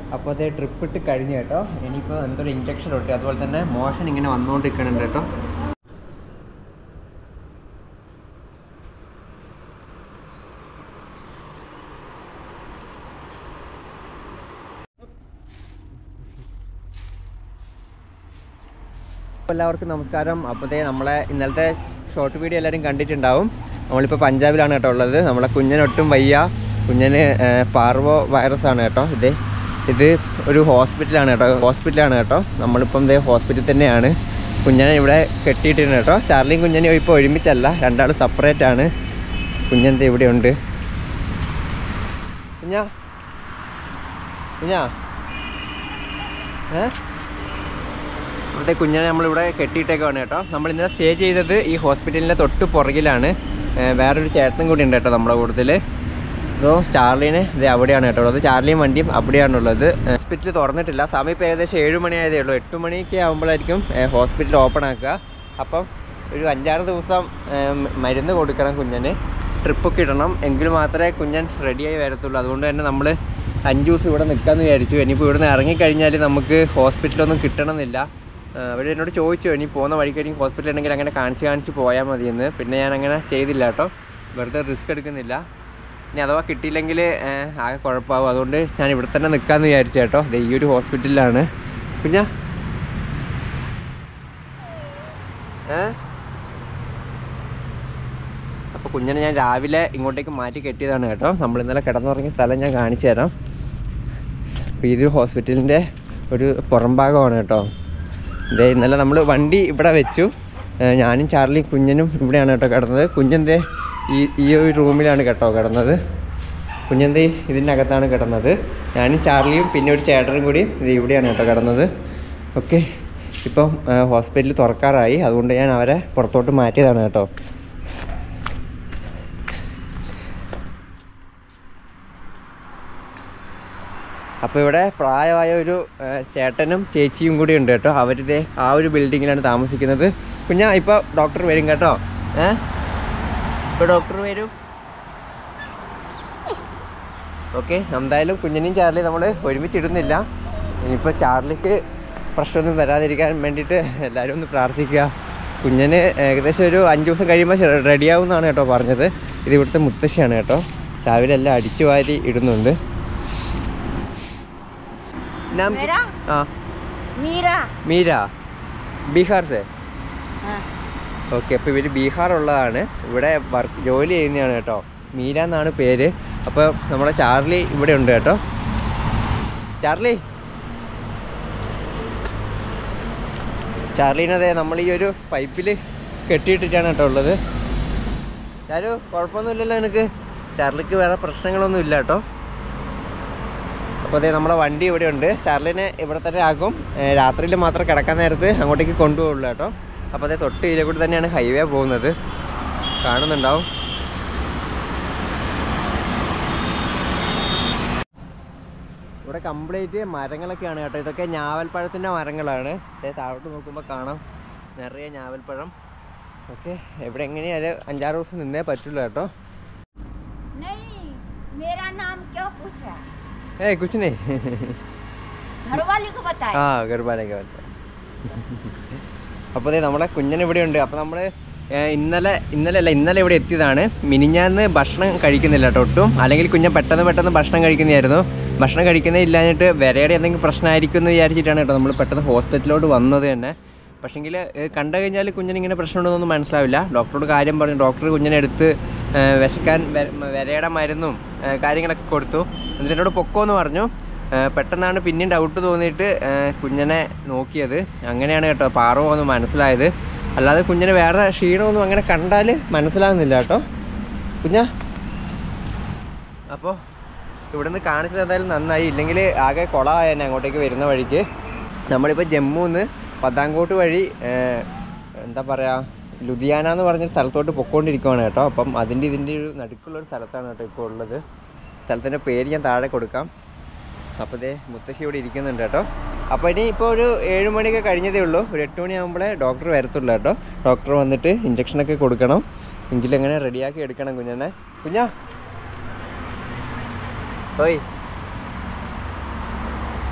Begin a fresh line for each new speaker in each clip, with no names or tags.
അപ്പോൾ അതേ ട്രിപ്പ് ഇട്ട് കഴിഞ്ഞു കേട്ടോ ഇനിയിപ്പോൾ എന്തൊരു ഇഞ്ചക്ഷൻ ഉണ്ട് അതുപോലെ തന്നെ മോഷൻ ഇങ്ങനെ വന്നുകൊണ്ടിരിക്കുന്നുണ്ട് കേട്ടോ അപ്പോൾ എല്ലാവർക്കും നമസ്കാരം അപ്പോഴത്തേ നമ്മളെ ഇന്നലത്തെ ഷോർട്ട് വീഡിയോ എല്ലാവരും കണ്ടിട്ടുണ്ടാവും നമ്മളിപ്പോൾ പഞ്ചാബിലാണ് കേട്ടോ ഉള്ളത് നമ്മളെ കുഞ്ഞിനൊട്ടും വയ്യ കുഞ്ഞിന് ഏർ, പാർവോ വൈറസ് ആണ് കേട്ടോ ഇത് ഇത് ഒരു ഹോസ്പിറ്റലാണ് കേട്ടോ ഹോസ്പിറ്റലാണ് കേട്ടോ നമ്മളിപ്പം ഇതേ ഹോസ്പിറ്റലിൽ തന്നെയാണ് കുഞ്ഞിനെ ഇവിടെ കെട്ടിയിട്ടുണ്ട് കേട്ടോ ചാർലിയും കുഞ്ഞിനും ഇപ്പോൾ ഒരുമിച്ചല്ല രണ്ടാൾ സെപ്പറേറ്റ് ആണ് കുഞ്ഞെന്ത് ഇവിടെ ഉണ്ട് കുഞ്ഞാ കുഞ്ഞാ ഏ ഇവിടുത്തെ കുഞ്ഞിനെ നമ്മളിവിടെ കെട്ടിയിട്ടേക്കാണ് കേട്ടോ നമ്മൾ ഇന്നലെ സ്റ്റേ ചെയ്തത് ഈ ഹോസ്പിറ്റലിൻ്റെ തൊട്ട് പുറകിലാണ് ഏർ വേറൊരു ചേട്ടനും കൂടി ഉണ്ട് കേട്ടോ നമ്മുടെ കൂടുതൽ ഇതോ ചാർലിന് ഇത് അവിടെയാണ് കേട്ടോ ഉള്ളത് ചാർലിയും വണ്ടിയും അവിടെയാണുള്ളത് ഹോസ്പിറ്റൽ തുറന്നിട്ടില്ല സമയം ഇപ്പോൾ ഏകദേശം ഏഴ് മണി ആയതേ ഉള്ളൂ എട്ട് മണിയൊക്കെ ആകുമ്പോഴായിരിക്കും ഹോസ്പിറ്റൽ ഓപ്പൺ ആക്കുക അപ്പം ഒരു അഞ്ചാറ് ദിവസം ഏർ, മരുന്ന് കൊടുക്കണം കുഞ്ഞിന് ട്രിപ്പൊക്കെ ഇടണം എങ്കിൽ മാത്രമേ കുഞ്ഞൻ റെഡിയായി വരത്തുള്ളൂ അതുകൊണ്ട് തന്നെ നമ്മൾ അഞ്ച് ദിവസം ഇവിടെ നിൽക്കാമെന്ന് വിചാരിച്ചു ഇനിയിപ്പോൾ ഇവിടുന്ന് ഇറങ്ങിക്കഴിഞ്ഞാൽ നമുക്ക് ഹോസ്പിറ്റലൊന്നും കിട്ടണമെന്നില്ല അവർ എന്നോട് ചോദിച്ചു ഇനി പോകുന്ന വഴിക്ക് ഹോസ്പിറ്റൽ ഉണ്ടെങ്കിൽ അങ്ങനെ കാണിച്ച് കാണിച്ച് പോയാൽ മതിയെന്ന് പിന്നെ ഞാൻ അങ്ങനെ ചെയ്തില്ല കേട്ടോ വെറുതെ റിസ്ക് എടുക്കുന്നില്ല ഇനി അഥവാ കിട്ടിയില്ലെങ്കിൽ ഏഹ്, ആകെ കുഴപ്പമാവും അതുകൊണ്ട് ഞാൻ ഇവിടെ തന്നെ നിൽക്കാമെന്ന് വിചാരിച്ചു കേട്ടോ ദേ ഈ ഒരു ഹോസ്പിറ്റലിലാണ് കുഞ്ഞാ ഏ അപ്പോൾ കുഞ്ഞിനെ ഞാൻ രാവിലെ ഇങ്ങോട്ടേക്ക് മാറ്റി കെട്ടിയതാണ് കേട്ടോ നമ്മൾ ഇന്നലെ കിടന്നുറങ്ങിയ സ്ഥലം ഞാൻ കാണിച്ചു തരാം അപ്പോൾ ഇത് ഹോസ്പിറ്റലിൻ്റെ ഒരു പുറംഭാഗമാണ് കേട്ടോ ഇതേ ഇന്നലെ നമ്മൾ വണ്ടി ഇവിടെ വെച്ചു ഏ, ഞാനും ചാർലി കുഞ്ഞനും ഇവിടെയാണ് കേട്ടോ കിടന്നത് കുഞ്ഞെന്തേ ഈ ഈ ഒരു റൂമിലാണ് കേട്ടോ കിടന്നത് കുഞ്ഞെന്തേ ഇതിൻ്റെ അകത്താണ് കിടന്നത് ഞാനും ചാർലിയും പിന്നെ ഒരു ചേട്ടനും കൂടി ഇത് ഇവിടെയാണ് കേട്ടോ കിടന്നത് ഓക്കെ ഇപ്പം ഹോസ്പിറ്റൽ തുറക്കാറായി അതുകൊണ്ട് ഞാൻ അവരെ പുറത്തോട്ട് മാറ്റിയതാണ് കേട്ടോ അപ്പോൾ ഇവിടെ പ്രായമായ ഒരു ആ, ചേട്ടനും ചേച്ചിയും കൂടി ഉണ്ട് കേട്ടോ അവരിതേ ആ ഒരു ബിൽഡിങ്ങിലാണ് താമസിക്കുന്നത് കുഞ്ഞാ ഇപ്പോൾ ഡോക്ടർ വരും കേട്ടോ ഏ ഇപ്പോൾ ഡോക്ടർ വരും ഓക്കെ എന്തായാലും കുഞ്ഞിനെയും ചാർലി നമ്മൾ ഒരുമിച്ചിടുന്നില്ല ഇനിയിപ്പോൾ ചാർലിക്ക് പ്രശ്നമൊന്നും വരാതിരിക്കാൻ വേണ്ടിയിട്ട് എല്ലാവരും ഒന്ന് പ്രാർത്ഥിക്കുക കുഞ്ഞിന് ഏകദേശം ഒരു അഞ്ച് ദിവസം കഴിയുമ്പോൾ റെഡിയാവും എന്നാണ് കേട്ടോ പറഞ്ഞത് ഇത് ഇവിടുത്തെ മുത്തശ്ശിയാണ് കേട്ടോ രാവിലെ എല്ലാം അടിച്ചു വാരി ഇടുന്നുണ്ട് नाम
मेरा
हाँ
मीरा
മീര ബീഹാർ സേ
हाँ,
ഓക്കെ അപ്പോൾ ഇവർ ബീഹാർ ഉള്ളതാണ് ഇവിടെ വർക്ക് ജോലി ചെയ്യുന്നതാണ് കേട്ടോ മീര എന്നാണ് പേര് അപ്പോൾ നമ്മുടെ ചാർലി ഇവിടെ ഉണ്ട് കേട്ടോ ചാർലി ചാർലീനതെ നമ്മൾ ഈ ഒരു പൈപ്പിൽ കെട്ടിയിട്ടിട്ടാണ് കേട്ടോ ഉള്ളത് ചാരു കുഴപ്പമൊന്നുമില്ലല്ലോ എനിക്ക് ചാർലിക്ക് വേറെ പ്രശ്നങ്ങളൊന്നും ഇല്ല കേട്ടോ അപ്പോൾ അതെ നമ്മളെ വണ്ടി ഇവിടെ ഉണ്ട് ചാർലിനെ ഇവിടെ തന്നെ ആക്കും രാത്രിയിൽ മാത്രം കിടക്കാൻ നേരത്ത് അങ്ങോട്ടേക്ക് കൊണ്ടുപോകുള്ളൂ കേട്ടോ അപ്പോൾ അതേ തൊട്ട് ഇതിലെ കൂടി തന്നെയാണ് ഹൈവേ പോകുന്നത് കാണുന്നുണ്ടാവും ഇവിടെ കംപ്ലീറ്റ് മരങ്ങളൊക്കെയാണ് കേട്ടോ ഇതൊക്കെ ഞാവൽപ്പഴത്തിൻ്റെ മരങ്ങളാണ് ദേ താഴോട്ട് നോക്കുമ്പോൾ കാണാം നിറയെ ഞാവൽപ്പഴം ഓക്കെ ഇവിടെ എങ്ങനെയായാലും അഞ്ചാറ് ദിവസം നിന്നേ പറ്റുള്ളൂ കേട്ടോ
नहीं मेरा नाम क्यों पूछा
ഏയ് കുച്ചിനെ
घर वाले को बताया
ആ ഗർഭാലയൊക്കെ പറ്റും അപ്പോൾ അതെ നമ്മളെ കുഞ്ഞൻ ഇവിടെ ഉണ്ട് അപ്പോൾ നമ്മൾ ഇന്നലെ ഇന്നലെ അല്ല ഇന്നലെ ഇവിടെ എത്തിയതാണ് മിനിഞ്ഞാന്ന് ഭക്ഷണം കഴിക്കുന്നില്ല കേട്ടോ ഒട്ടും അല്ലെങ്കിൽ കുഞ്ഞൻ പെട്ടെന്ന് പെട്ടെന്ന് ഭക്ഷണം കഴിക്കുന്നതായിരുന്നു ഭക്ഷണം കഴിക്കുന്നേ ഇല്ലാഞ്ഞിട്ട് വിരയുടെ എന്തെങ്കിലും പ്രശ്നമായിരിക്കും എന്ന് വിചാരിച്ചിട്ടാണ് കേട്ടോ നമ്മൾ പെട്ടെന്ന് ഹോസ്പിറ്റലിലോട്ട് വന്നത് തന്നെ പക്ഷേങ്കിൽ കണ്ടു കഴിഞ്ഞാൽ കുഞ്ഞിന് ഇങ്ങനെ പ്രശ്നമുണ്ടെന്നൊന്നും മനസ്സിലാവില്ല ഡോക്ടറോട് കാര്യം പറഞ്ഞു ഡോക്ടർ കുഞ്ഞിനെ എടുത്ത് ഏ, വിശക്കാൻ വെ- വിരയുടെ മരുന്നും ഏ, കാര്യങ്ങളൊക്കെ കൊടുത്തു എന്നിട്ട് എന്നോട് പൊക്കോന്ന് പറഞ്ഞു ഏ, പെട്ടെന്നാണ് പിന്നെയും ഡൗട്ട് തോന്നിയിട്ട് ഏ, കുഞ്ഞിനെ നോക്കിയത് അങ്ങനെയാണ് കേട്ടോ പാറോ എന്ന് മനസ്സിലായത് അല്ലാതെ കുഞ്ഞിന് വേറെ ക്ഷീണമൊന്നും അങ്ങനെ കണ്ടാൽ മനസ്സിലാകുന്നില്ല കേട്ടോ കുഞ്ഞാ അപ്പോൾ ഇവിടുന്ന് കാണിച്ചത് എന്തായാലും നന്നായി ഇല്ലെങ്കിൽ ആകെ കുളമായ തന്നെ അങ്ങോട്ടേക്ക് വരുന്ന വഴിക്ക് നമ്മളിപ്പോൾ ജമ്മുന്ന് പത്താങ്കോട്ട് വഴി ഏർ, എന്താ പറയുക ലുധിയാന എന്ന് പറഞ്ഞ സ്ഥലത്തോട്ട് പൊക്കോണ്ടിരിക്കുവാണ് കേട്ടോ അപ്പം അതിൻ്റെ ഇതിൻ്റെ ഒരു നടുക്കുള്ള ഒരു സ്ഥലത്താണ് കേട്ടോ ഇപ്പോൾ ഉള്ളത് സ്ഥലത്തിൻ്റെ പേര് ഞാൻ താഴെ കൊടുക്കാം അപ്പോൾ ഇതേ മുത്തശ്ശി ഇവിടെ ഇരിക്കുന്നുണ്ട് കേട്ടോ അപ്പോൾ ഇനി ഇപ്പോൾ ഒരു ഏഴ് മണിയൊക്കെ കഴിഞ്ഞതേ ഉള്ളൂ ഒരു എട്ട് മണിയാകുമ്പോഴേ ഡോക്ടർ വരത്തുള്ളൂ കേട്ടോ ഡോക്ടർ വന്നിട്ട് ഇഞ്ചക്ഷനൊക്കെ കൊടുക്കണം എങ്കിലെങ്ങനെ റെഡിയാക്കി എടുക്കണം കുഞ്ഞിനെ കുഞ്ഞാ ഓയ്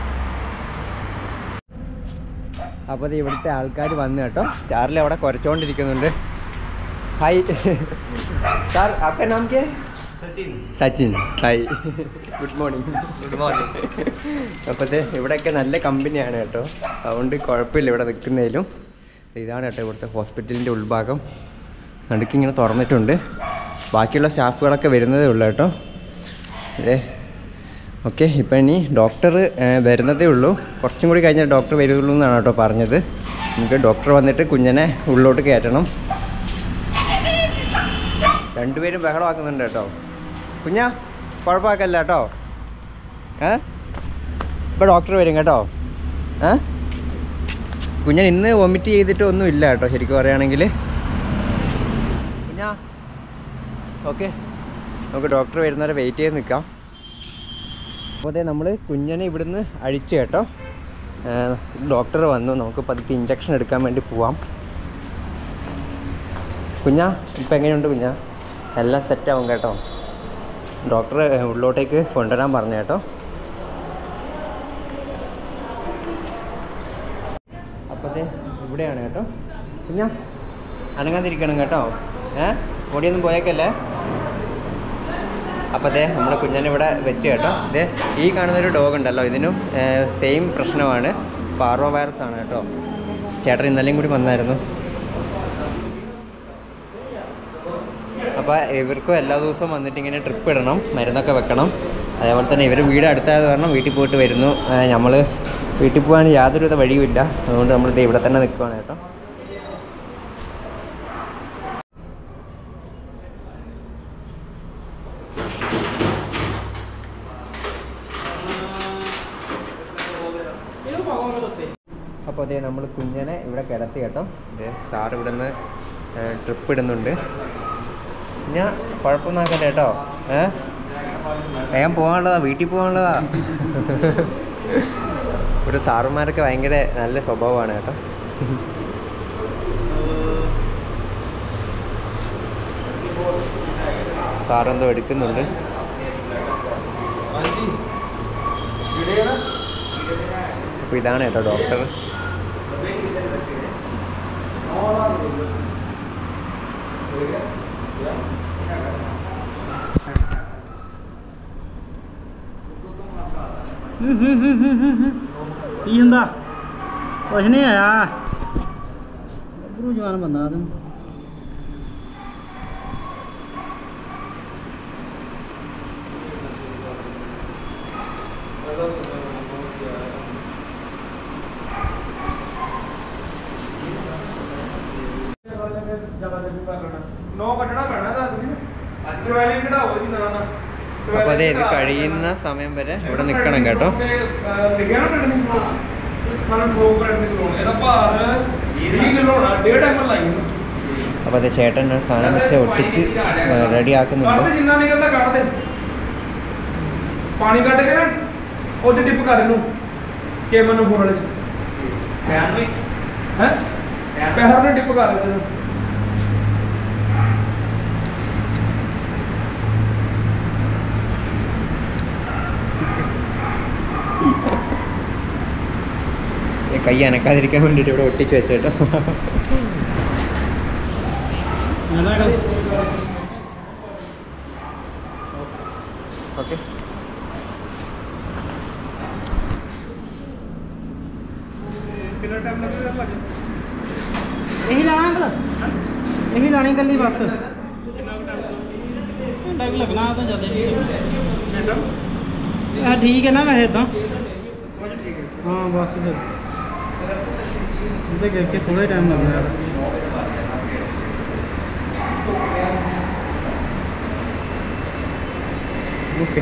അപ്പോൾ ഇത് ഇവിടുത്തെ ആൾക്കാർ വന്നു കേട്ടോ ചാർലി അവിടെ കുറച്ചുകൊണ്ടിരിക്കുന്നുണ്ട് ഹായ് സാർ ആപ്പ നാം കേ
Sachin
Sachin hi good morning
good morning
അപ്പോഴത്തെ ഇവിടെയൊക്കെ നല്ല കമ്പനിയാണ് കേട്ടോ അതുകൊണ്ട് കുഴപ്പമില്ല ഇവിടെ നിൽക്കുന്നതിലും ഇതാണ് കേട്ടോ ഇവിടുത്തെ ഹോസ്പിറ്റലിൻ്റെ ഉൾഭാഗം നടുക്കിങ്ങനെ തുറന്നിട്ടുണ്ട് ബാക്കിയുള്ള സ്റ്റാഫുകളൊക്കെ വരുന്നതേ ഉള്ളൂ കേട്ടോ അതെ ഓക്കെ ഇപ്പം ഇനി ഡോക്ടർ വരുന്നതേ ഉള്ളൂ കുറച്ചും കൂടി കഴിഞ്ഞാൽ ഡോക്ടർ വരുള്ളൂ എന്നാണ് കേട്ടോ പറഞ്ഞത് നമുക്ക് ഡോക്ടർ വന്നിട്ട് കുഞ്ഞിനെ ഉള്ളിലോട്ട് കയറ്റണം രണ്ടുപേരും ബഹളമാക്കുന്നുണ്ട് കേട്ടോ കുഞ്ഞാ കുഴപ്പമാക്കല്ല കേട്ടോ ഏ ഇപ്പോൾ ഡോക്ടർ വരും കേട്ടോ ഏ കുഞ്ഞൻ ഇന്ന് വൊമിറ്റ് ചെയ്തിട്ട് ഒന്നും ഇല്ല കേട്ടോ ശരിക്കും പറയുകയാണെങ്കിൽ കുഞ്ഞാ ഓക്കെ നമുക്ക് ഡോക്ടർ വരുന്നവരെ വെയിറ്റ് ചെയ്ത് നിൽക്കാം അപ്പോൾ അതെ നമ്മൾ കുഞ്ഞനെ ഇവിടുന്ന് അഴിച്ചു കേട്ടോ ഡോക്ടർ വന്നു നമുക്ക് പതുക്കെ ഇഞ്ചക്ഷൻ എടുക്കാൻ വേണ്ടി പോവാം കുഞ്ഞാ ഇപ്പം എങ്ങനെയുണ്ട് കുഞ്ഞാ എല്ലാം സെറ്റാവും കേട്ടോ ഡോക്ടർ ഉള്ളിലോട്ടേക്ക് കൊണ്ടുവരാൻ പറഞ്ഞു കേട്ടോ അപ്പോഴത്തെ ഇവിടെയാണ് കേട്ടോ കുഞ്ഞാ അനങ്ങാതിരിക്കണം കേട്ടോ ഏ ഓടിയൊന്നും പോയേക്കല്ലേ അപ്പോഴത്തെ നമ്മുടെ കുഞ്ഞനെ ഇവിടെ വെച്ച് കേട്ടോ ഇത് ഈ കാണുന്നൊരു ഡോഗ് ഉണ്ടല്ലോ ഇതിനും സെയിം പ്രശ്നമാണ് പാർവ വൈറസ് ആണ് കേട്ടോ ചേട്ടൻ ഇന്നലെയും കൂടി വന്നായിരുന്നു അപ്പോൾ ഇവർക്കും എല്ലാ ദിവസവും വന്നിട്ട് ഇങ്ങനെ ട്രിപ്പ് ഇടണം മരുന്നൊക്കെ വെക്കണം അതേപോലെ തന്നെ ഇവർ വീട് അടുത്തായത് കാരണം വീട്ടിൽ പോയിട്ട് വരുന്നു നമ്മൾ വീട്ടിൽ പോകാൻ യാതൊരുവിധ വഴിയുമില്ല അതുകൊണ്ട് നമ്മൾ ഇത് ഇവിടെ തന്നെ നിൽക്കുവാണ് കേട്ടോ അപ്പോൾ അതേ നമ്മൾ കുഞ്ഞനെ ഇവിടെ കിടത്തി കേട്ടോ ഇത് സാർ ഇവിടെ നിന്ന് ട്രിപ്പ് ഇടുന്നുണ്ട് ഞാൻ കുഴപ്പമൊന്നും ആക്കട്ടെ കേട്ടോ ഏ വേഗം പോകാനുള്ളതാ വീട്ടിൽ പോകാനുള്ളതാ ഇവിടെ സാറുമാരൊക്കെ ഭയങ്കര നല്ല സ്വഭാവമാണ് കേട്ടോ സാറെന്തോ എടുക്കുന്നുണ്ട് അപ്പോൾ ഇതാണ് കേട്ടോ ഡോക്ടർ
ਕੀ ਹੁੰਦਾ ਕੁਛ ਨਹੀਂ ਆਇਆ ਗੱਭਰੂ ਜਵਾਨ ਬੰਦਾ ਤੂੰ
ਨੋ ਕੱਢਣਾ ਪੈਣਾ ਦੱਸ ਦੀ ਸਵੈਲਿੰਗ ਘਟਾਓ ਜੀ ਨਾ ਨਾ
അപ്പോൾ അതെ ഇത് കഴിയുന്ന സമയം വരെ ഇവിടെ നിൽക്കണം കേട്ടോ
ਲਿਖਿਆ ਨਾ ਟੈਟਨੀ ਸਲੋਨ ਸਾਨੂੰ ਠੋਕ ਟੈਟਨੀ ਸਲੋਨ ਇਹਦਾ ਭਾਰ 20 ਕਿਲੋ ਹੋਣਾ 1.5 ਐਮਐਲ ਲਾਈ ਇਹਨੂੰ
അപ്പോൾ അതെ ചേട്ടൻ ഒരു സാധനം വെച്ച് ഒട്ടിച്ച് റെഡി
ਕੱਢ
ആക്കുന്നുണ്ട്
ਜਿੰਨਾ ਨਿਕਲਦਾ ਕੱਢ ਦੇ ਪਾਣੀ ਕੱਢ ਕੇ ਨਾ ਉਹ ਚ ਡਿਪ ਕਰ ਇਹਨੂੰ ਕੇਮਨ ਨੂੰ ਫੋਨ ਵਾਲੇ ਚ ਪੈਰ ਨੂੰ ਹੈ ਪੈਰ ਨੂੰ ਡਿਪ ਕਰ ਇਹਦੇ ਨੂੰ
ഈ കൈ അനക്കാതിരിക്കാൻ വേണ്ടിയിട്ട് ഇവിടെ ഒട്ടിച്ച് വെച്ചേട്ടോ ഓക്കെ
ਕਿੰਨਾ ਟਾਈਮ ਲੱਗੇਗਾ ਭਾਜੀ
ਇਹੀ ਲਾਣਾ ਅੰਕਲ ਇਹੀ ਲਾਣੀ ਕੱਲੀ ਬਸ ਘੰਟਾ ਵੀ ਲੱਗਣਾ ਤਾਂ ਜ਼ਿਆਦਾ ਨਹੀਂ
ਮੈਡਮ
ਇਹ ਠੀਕ ਹੈ ਨਾ ਵੈਸੇ ਤਾਂ ਹਾਂ ਬਸ ਫਿਰ ਉਹਦੇ ਕਰਕੇ ਥੋੜਾ ਟਾਈਮ ਲੱਗਣਾ ਯਾਰ ਓਕੇ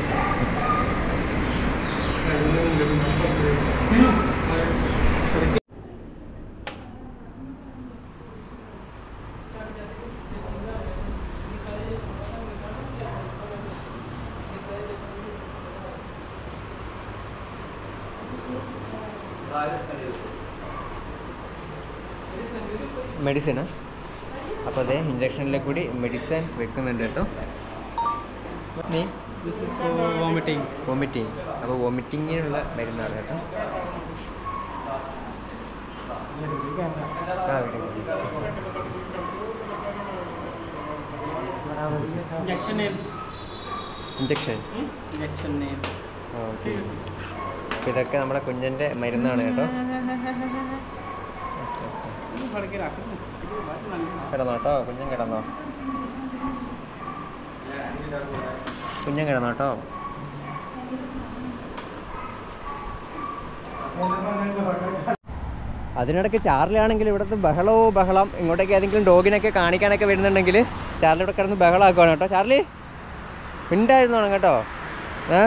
മെഡിസിനാ അപ്പോൾ അതെ ഇഞ്ചക്ഷനിലേക്ക് കൂടി മെഡിസിൻ വെക്കുന്നുണ്ട് കേട്ടോ നീ
this is for vomiting
vomiting അപ്പോൾ വോമിറ്റിങ്ങിനുള്ള മരുന്നാണ് കേട്ടോ ആ video
injection name
injection
injection name
okay ഇതൊക്കെ നമ്മുടെ കുഞ്ഞിൻ്റെ മരുന്നാണ് കേട്ടോ
फड़ के रख
കിടന്നോ കേട്ടോ കുഞ്ഞൻ കിടന്നോ കുഞ്ഞൻ കിടന്നോ കേട്ടോ അതിനിടയ്ക്ക് ചാർലി ആണെങ്കിൽ ഇവിടുത്തെ ബഹളവും ബഹളം ഇങ്ങോട്ടേക്ക് ഏതെങ്കിലും ഡോഗിനൊക്കെ കാണിക്കാനൊക്കെ വരുന്നുണ്ടെങ്കിൽ ചാർലി ഇവിടെ കിടന്ന് ബഹളമാക്കുവാണ് കേട്ടോ ചാർലി ഉണ്ടായിരുന്നോണം കേട്ടോ ഏ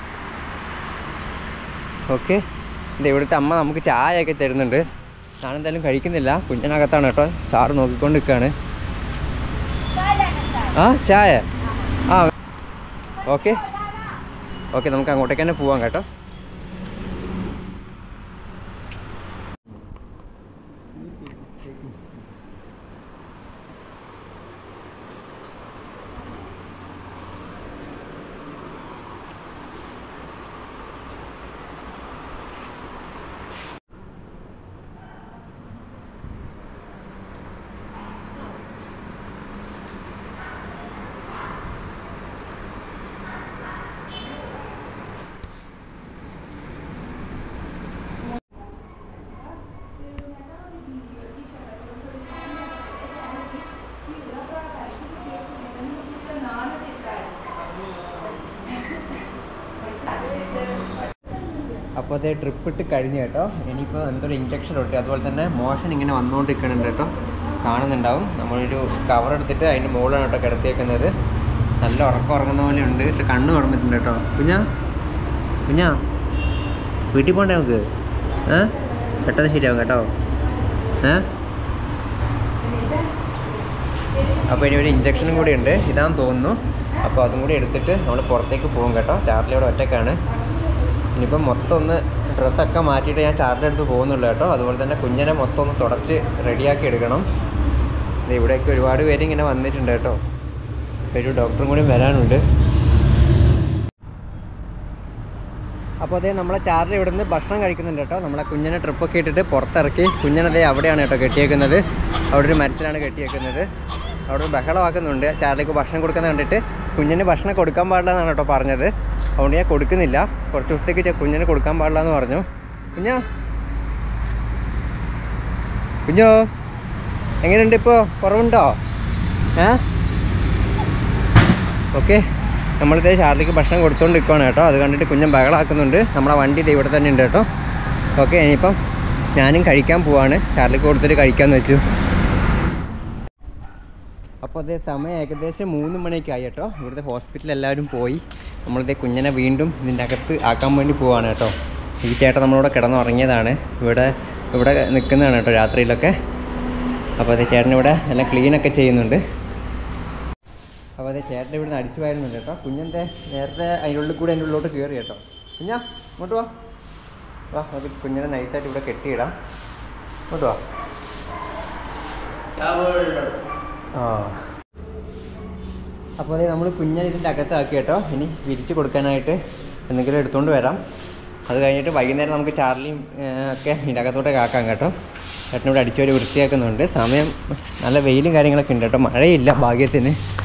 ഓക്കെ ഇത് ഇവിടുത്തെ അമ്മ നമുക്ക് ചായയൊക്കെ തരുന്നുണ്ട് ഞാനെന്തായാലും കഴിക്കുന്നില്ല കുഞ്ഞിനകത്താണ് കേട്ടോ സാറ് നോക്കിക്കൊണ്ട് നിൽക്കുകയാണ് ആ ചായ ആ ഓക്കെ ഓക്കെ നമുക്ക് അങ്ങോട്ടേക്ക് തന്നെ പോവാം കേട്ടോ അപ്പോൾ അതേ ട്രിപ്പ് ഇട്ട് കഴിഞ്ഞു കേട്ടോ ഇനിയിപ്പോൾ എന്തൊരു ഇഞ്ചക്ഷൻ ഉണ്ട് അതുപോലെ തന്നെ മോഷൻ ഇങ്ങനെ വന്നുകൊണ്ടിരിക്കുന്നുണ്ട് കേട്ടോ കാണുന്നുണ്ടാവും നമ്മളൊരു കവർ എടുത്തിട്ട് അതിൻ്റെ മുകളിലാണ് കേട്ടോ കിടത്തിയേക്കുന്നത് നല്ല ഉറക്കം ഉറങ്ങുന്ന പോലെ ഉണ്ട് പക്ഷെ കണ്ണ് തുറന്നിട്ടുണ്ട് കേട്ടോ കുഞ്ഞാ കുഞ്ഞാ വീട്ടിൽ പോകണ്ടേ നമുക്ക് ഏ പെട്ടെന്ന് ശരിയാവും കേട്ടോ ഏ അപ്പോൾ ഇനി ഒരു ഇഞ്ചക്ഷനും കൂടി ഉണ്ട് ഇതാന്ന് തോന്നുന്നു അപ്പോൾ അതും കൂടി എടുത്തിട്ട് നമ്മൾ പുറത്തേക്ക് പോകും കേട്ടോ ചാർലി ഇവിടെ ഒറ്റക്കാണ് ഇനിയിപ്പം മൊത്തം ഒന്ന് ഡ്രസ്സൊക്കെ മാറ്റിയിട്ട് ഞാൻ ചാർജ് എടുത്ത് പോകുന്നുള്ളൂ കേട്ടോ അതുപോലെ തന്നെ കുഞ്ഞിനെ മൊത്തം ഒന്ന് തുടച്ച് റെഡിയാക്കി എടുക്കണം ദേ ഇവിടെയൊക്കെ ഒരുപാട് പേര് ഇങ്ങനെ വന്നിട്ടുണ്ട് കേട്ടോ ഒരു ഡോക്ടറും കൂടി വരാനുണ്ട് അപ്പോൾ അതേ നമ്മളെ ചാർജ് ഇവിടെ നിന്ന് ഭക്ഷണം കഴിക്കുന്നുണ്ട് കേട്ടോ നമ്മളെ കുഞ്ഞിനെ ട്രിപ്പൊക്കെ ഇട്ടിട്ട് പുറത്തിറക്കി കുഞ്ഞിനതേ അവിടെയാണ് കേട്ടോ കെട്ടിയേക്കുന്നത് അവിടെ ഒരു മരത്തിലാണ് കെട്ടിയേക്കുന്നത് അവിടെ ഒരു ബഹളമാക്കുന്നുണ്ട് ചാർലിക്ക് ഭക്ഷണം കൊടുക്കുന്നത് കണ്ടിട്ട് കുഞ്ഞിന് ഭക്ഷണം കൊടുക്കാൻ പാടില്ല എന്നാണ് കേട്ടോ പറഞ്ഞത് അതുകൊണ്ട് ഞാൻ കൊടുക്കുന്നില്ല കുറച്ച് ദിവസത്തേക്ക് ചെ- കുഞ്ഞിന് കൊടുക്കാൻ പാടില്ല എന്ന് പറഞ്ഞു കുഞ്ഞാ കുഞ്ഞോ എങ്ങനെയുണ്ട് ഇപ്പോൾ കുറവുണ്ടോ ഏ ഓക്കെ നമ്മളിതേ ചാർലിക്ക് ഭക്ഷണം കൊടുത്തുകൊണ്ട് നിൽക്കുകയാണ് കേട്ടോ അത് കണ്ടിട്ട് കുഞ്ഞൻ ബഹളാക്കുന്നുണ്ട് നമ്മളെ വണ്ടി ഇത് ഇവിടെ തന്നെ ഉണ്ട് കേട്ടോ ഓക്കെ ഇനിയിപ്പം ഞാനും കഴിക്കാൻ പോവാണ് ചാർലിക്ക് കൊടുത്തിട്ട് കഴിക്കാമെന്ന് വെച്ചു അപ്പോൾ അതേ സമയം ഏകദേശം മൂന്ന് മണിയൊക്കെ ആയി കേട്ടോ ഇവിടുത്തെ ഹോസ്പിറ്റലിൽ എല്ലാവരും പോയി നമ്മളിതേ കുഞ്ഞിനെ വീണ്ടും ഇതിൻ്റെ അകത്ത് ആക്കാൻ വേണ്ടി പോവാണ് കേട്ടോ ഈ ചേട്ടൻ നമ്മളിവിടെ കിടന്നുറങ്ങിയതാണ് ഇവിടെ ഇവിടെ നിൽക്കുന്നതാണ് കേട്ടോ രാത്രിയിലൊക്കെ അപ്പോൾ അതേ ചേട്ടൻ ഇവിടെ എല്ലാം ക്ലീനൊക്കെ ചെയ്യുന്നുണ്ട് അപ്പോൾ അതെ ചേട്ടൻ ഇവിടുന്ന് അടിച്ചു വരുന്നുണ്ട് കേട്ടോ കുഞ്ഞൻ്റെ നേരത്തെ അതിൻ്റെ ഉള്ളിൽ കൂടെ അതിൻ്റെ ഉള്ളിലോട്ട് കയറി കേട്ടോ കുഞ്ഞാ ഇങ്ങോട്ട് വാ വാ നമുക്ക് കുഞ്ഞിനെ നൈസായിട്ട് ഇവിടെ കെട്ടിയിടാം ഇങ്ങോട്ട് വാ ആ അപ്പോൾ അതെ നമ്മൾ കുഞ്ഞിനെ ഇതിൻ്റെ അകത്താക്കി കേട്ടോ ഇനി വിരിച്ച് കൊടുക്കാനായിട്ട് എന്തെങ്കിലും എടുത്തുകൊണ്ട് വരാം അത് കഴിഞ്ഞിട്ട് വൈകുന്നേരം നമുക്ക് ചാർലിയും ഏർ, ഒക്കെ ഇതിൻ്റെ അകത്തോട്ടൊക്കെ ആക്കാം കേട്ടോ ചേട്ടനിവിടെ അടിച്ചൊരു വൃത്തിയാക്കുന്നുണ്ട് സമയം നല്ല വെയിലും കാര്യങ്ങളൊക്കെ ഉണ്ട് കേട്ടോ മഴയില്ല ഭാഗ്യത്തിന്